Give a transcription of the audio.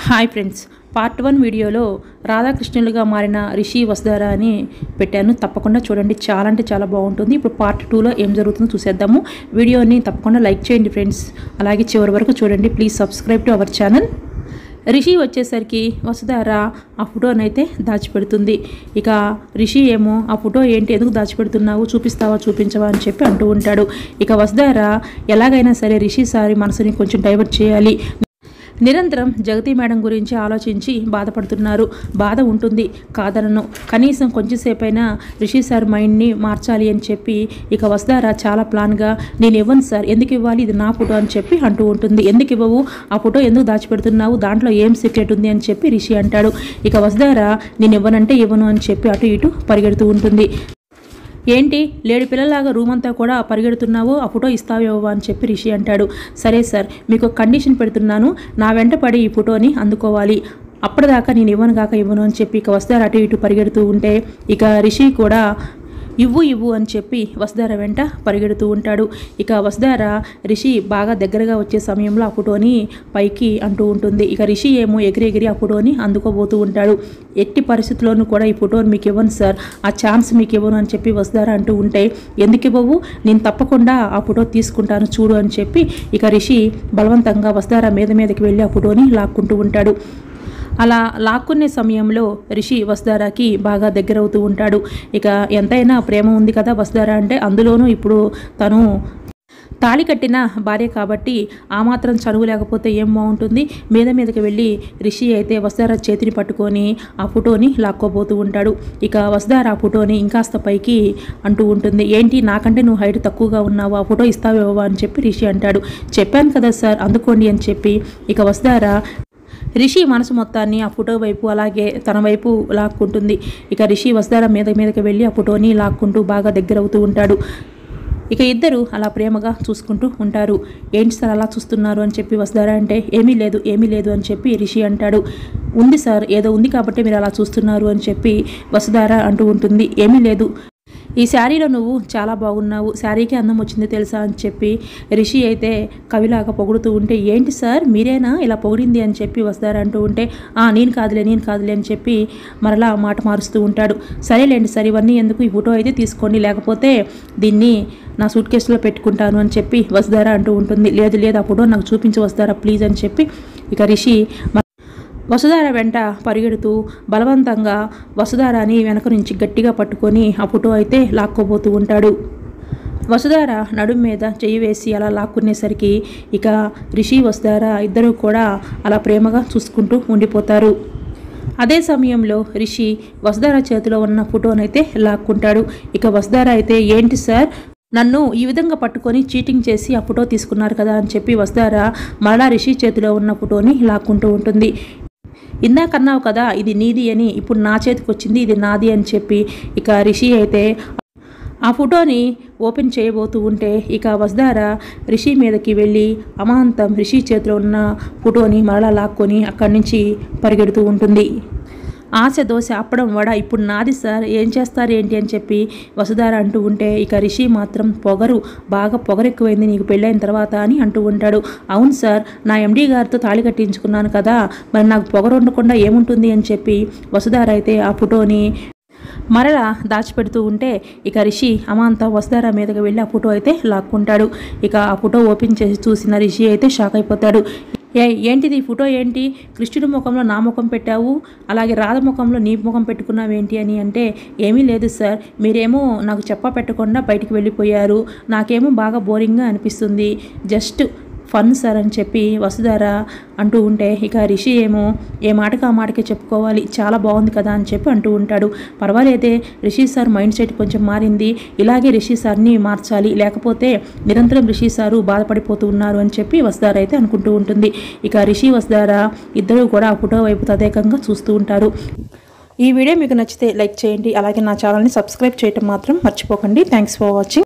hi friends part one వీడియోలో రాధాకృష్ణులుగా మారిన రిషి వసుధార అని పెట్టాను తప్పకుండా చూడండి చాలా అంటే చాలా బాగుంటుంది ఇప్పుడు పార్ట్ టూలో ఏం జరుగుతుందో చూసేద్దాము వీడియోని తప్పకుండా లైక్ చేయండి ఫ్రెండ్స్ అలాగే చివరి వరకు చూడండి please subscribe to our channel Rishi వచ్చేసరికి వసుధార ఆ ఫోటోనైతే దాచిపెడుతుంది ఇక రిషి ఏమో ఆ ఫోటో ఏంటి ఎందుకు దాచిపెడుతున్నావు చూపిస్తావా చూపించవా అని చెప్పి అంటూ ఉంటాడు ఇక వసుధార ఎలాగైనా సరే రిషి సారి మనసుని కొంచెం డైవర్ట్ చేయాలి నిరంతరం జగతి మేడం గురించి ఆలోచించి బాధపడుతున్నారు బాధ ఉంటుంది కాదనను కనీసం కొంచెంసేపైనా రిషి సార్ మైండ్ని మార్చాలి అని చెప్పి ఇక వస్తారా చాలా ప్లాన్గా నేను ఇవ్వను సార్ ఎందుకు ఇవ్వాలి ఇది నా ఫోటో అని చెప్పి అంటూ ఉంటుంది ఎందుకు ఇవ్వవు ఆ ఫోటో ఎందుకు దాచిపెడుతున్నావు దాంట్లో ఏం సీక్రెట్ ఉంది అని చెప్పి రిషి అంటాడు ఇక వస్తారా నేను ఇవ్వనంటే ఇవ్వను అని చెప్పి అటు ఇటు పరిగెడుతూ ఉంటుంది ఏంటి లేడు పిల్లలాగా రూమ్ అంతా కూడా పరిగెడుతున్నావు ఆ ఫోటో ఇస్తావేవో అని చెప్పి రిషి అంటాడు సరే సార్ మీకు ఒక కండిషన్ పెడుతున్నాను నా వెంట పడి ఈ ఫోటోని అందుకోవాలి అప్పటిదాకా నేను ఇవ్వను కాక ఇవ్వను అని చెప్పి ఇక వస్తారు అటు ఇటు పరిగెడుతూ ఉంటే ఇక రిషి కూడా ఇవ్వు ఇవ్వు అని చెప్పి వసుధార వెంట పరిగెడుతూ ఉంటాడు ఇక వసుధార రిషి బాగా దగ్గరగా వచ్చే సమయంలో ఆ ఫోటోని పైకి అంటూ ఉంటుంది ఇక రిషి ఏమో ఎగిరి ఎగిరి ఆ ఫోటోని అందుకోబోతూ ఉంటాడు ఎట్టి పరిస్థితుల్లోనూ కూడా ఈ ఫోటోని మీకు ఇవ్వను సార్ ఆ ఛాన్స్ మీకు ఇవ్వను అని చెప్పి వసుధార అంటూ ఉంటే ఎందుకు ఇవ్వవు నేను తప్పకుండా ఆ ఫోటో తీసుకుంటాను చూడు అని చెప్పి ఇక రిషి బలవంతంగా వసుధార మీద మీదకి వెళ్ళి ఆ ఫోటోని లాక్కుంటూ ఉంటాడు అలా లాక్కునే సమయంలో రిషి వసుధారాకి బాగా దగ్గరవుతూ ఉంటాడు ఇక ఎంతైనా ప్రేమ ఉంది కదా వసుధార అంటే అందులోనూ ఇప్పుడు తను తాళి కట్టిన భార్య కాబట్టి ఆ మాత్రం చనువు లేకపోతే ఏం బాగుంటుంది మీద మీదకి వెళ్ళి రిషి అయితే వసుధార చేతిని పట్టుకొని ఆ ఫోటోని లాక్కోబోతూ ఉంటాడు ఇక వసుధార ఆ ఫోటోని ఇంకాస్త పైకి అంటూ ఉంటుంది ఏంటి నాకంటే నువ్వు హైట్ తక్కువగా ఉన్నావు ఆ ఫోటో ఇస్తావేవా అని చెప్పి రిషి అంటాడు చెప్పాను కదా సార్ అందుకోండి అని చెప్పి ఇక వసుధార రిషి మనసు మొత్తాన్ని ఆ ఫోటో వైపు అలాగే తన వైపు లాక్కుంటుంది ఇక రిషి వసుధార మీద మీదకి వెళ్ళి ఆ ఫోటోని లాక్కుంటూ బాగా దగ్గరవుతూ ఉంటాడు ఇక ఇద్దరు అలా ప్రేమగా చూసుకుంటూ ఉంటారు ఏంటి సార్ అలా చూస్తున్నారు అని చెప్పి వసుధార అంటే ఏమీ లేదు ఏమీ లేదు అని చెప్పి రిషి అంటాడు ఉంది సార్ ఏదో ఉంది కాబట్టి మీరు అలా చూస్తున్నారు అని చెప్పి వసుధార అంటూ ఉంటుంది ఏమీ లేదు ఈ శారీలో నువ్వు చాలా బాగున్నావు శారీకి అందం వచ్చింది తెలుసా అని చెప్పి రిషి అయితే కవిలాగా పొగుడుతూ ఉంటే ఏంటి సార్ మీరేనా ఇలా పొగిడింది అని చెప్పి వస్తారంటూ ఉంటే ఆ నేను కాదులే నేను కాదులే అని చెప్పి మరలా మాట మారుస్తూ ఉంటాడు సరేలేండి సార్ ఇవన్నీ ఎందుకు ఈ ఫోటో అయితే తీసుకోండి లేకపోతే దీన్ని నా సూట్ కేసులో పెట్టుకుంటాను అని చెప్పి వసుధారా అంటూ ఉంటుంది లేదు లేదు ఆ ఫోటో నాకు చూపించి వస్తారా ప్లీజ్ అని చెప్పి ఇక రిషి వసుధార వెంట పరిగెడుతూ బలవంతంగా వసుధారాని వెనక నుంచి గట్టిగా పట్టుకొని ఆ ఫోటో అయితే లాక్కోబోతూ ఉంటాడు వసుధార నడుం మీద చెయ్యి వేసి అలా లాక్కునేసరికి ఇక రిషి వసుధార ఇద్దరూ కూడా అలా ప్రేమగా చూసుకుంటూ ఉండిపోతారు అదే సమయంలో రిషి వసుధార చేతిలో ఉన్న ఫోటోనైతే లాక్కుంటాడు ఇక వసుధార అయితే ఏంటి సార్ నన్ను ఈ విధంగా పట్టుకొని చీటింగ్ చేసి ఆ ఫోటో తీసుకున్నారు కదా అని చెప్పి వసుధార మరలా రిషి చేతిలో ఉన్న ఫోటోని లాక్కుంటూ ఉంటుంది ఇందాకన్నావు కదా ఇది నీది అని ఇప్పుడు నా చేతికి వచ్చింది ఇది నాది అని చెప్పి ఇక రిషి అయితే ఆ ఫోటోని ఓపెన్ చేయబోతూ ఉంటే ఇక వసుధార రిషి మీదకి వెళ్ళి అమాంతం రిషి చేతిలో ఉన్న ఫోటోని మరలా లాక్కొని అక్కడి నుంచి పరిగెడుతూ ఉంటుంది ఆశ దోశ అప్పడం వడ ఇప్పుడు నాది సార్ ఏం చేస్తారు ఏంటి అని చెప్పి వసుధార అంటూ ఉంటే ఇక రిషి మాత్రం పొగరు బాగా పొగరెక్కువైంది నీకు పెళ్ళైన తర్వాత అని అంటూ ఉంటాడు అవును సార్ నా ఎండీ గారితో తాళి కట్టించుకున్నాను కదా మరి నాకు పొగరు ఉండకుండా ఏముంటుంది అని చెప్పి వసుధార అయితే ఆ ఫోటోని మరలా దాచిపెడుతూ ఉంటే ఇక రిషి అమాంత వసుధార మీదకి వెళ్ళి ఆ ఫోటో అయితే లాక్కుంటాడు ఇక ఆ ఫోటో ఓపెన్ చేసి చూసిన రిషి అయితే షాక్ అయిపోతాడు ఏ ఏంటిది ఈ ఫోటో ఏంటి కృష్ణుడి ముఖంలో నా ముఖం పెట్టావు అలాగే రాధ ముఖంలో నీ ముఖం పెట్టుకున్నావు ఏంటి అని అంటే ఏమీ లేదు సార్ మీరేమో నాకు చెప్ప పెట్టకుండా బయటికి వెళ్ళిపోయారు నాకేమో బాగా బోరింగ్గా అనిపిస్తుంది జస్ట్ ఫన్ సార్ అని చెప్పి వసుధార అంటూ ఉంటే ఇక రిషి ఏమో ఏ మాటకు ఆ మాటకే చెప్పుకోవాలి చాలా బాగుంది కదా అని చెప్పి అంటూ ఉంటాడు పర్వాలేదే రిషి సార్ మైండ్ సెట్ కొంచెం మారింది ఇలాగే రిషి సార్ని మార్చాలి లేకపోతే నిరంతరం రిషి సారు బాధపడిపోతూ ఉన్నారు అని చెప్పి వసుధార అయితే అనుకుంటూ ఉంటుంది ఇక రిషి వసుధార ఇద్దరు కూడా ఆ ఫోటో వైపు తదేకంగా చూస్తూ ఉంటారు ఈ వీడియో మీకు నచ్చితే లైక్ చేయండి అలాగే నా ఛానల్ని సబ్స్క్రైబ్ చేయటం మాత్రం మర్చిపోకండి థ్యాంక్స్ ఫర్ వాచింగ్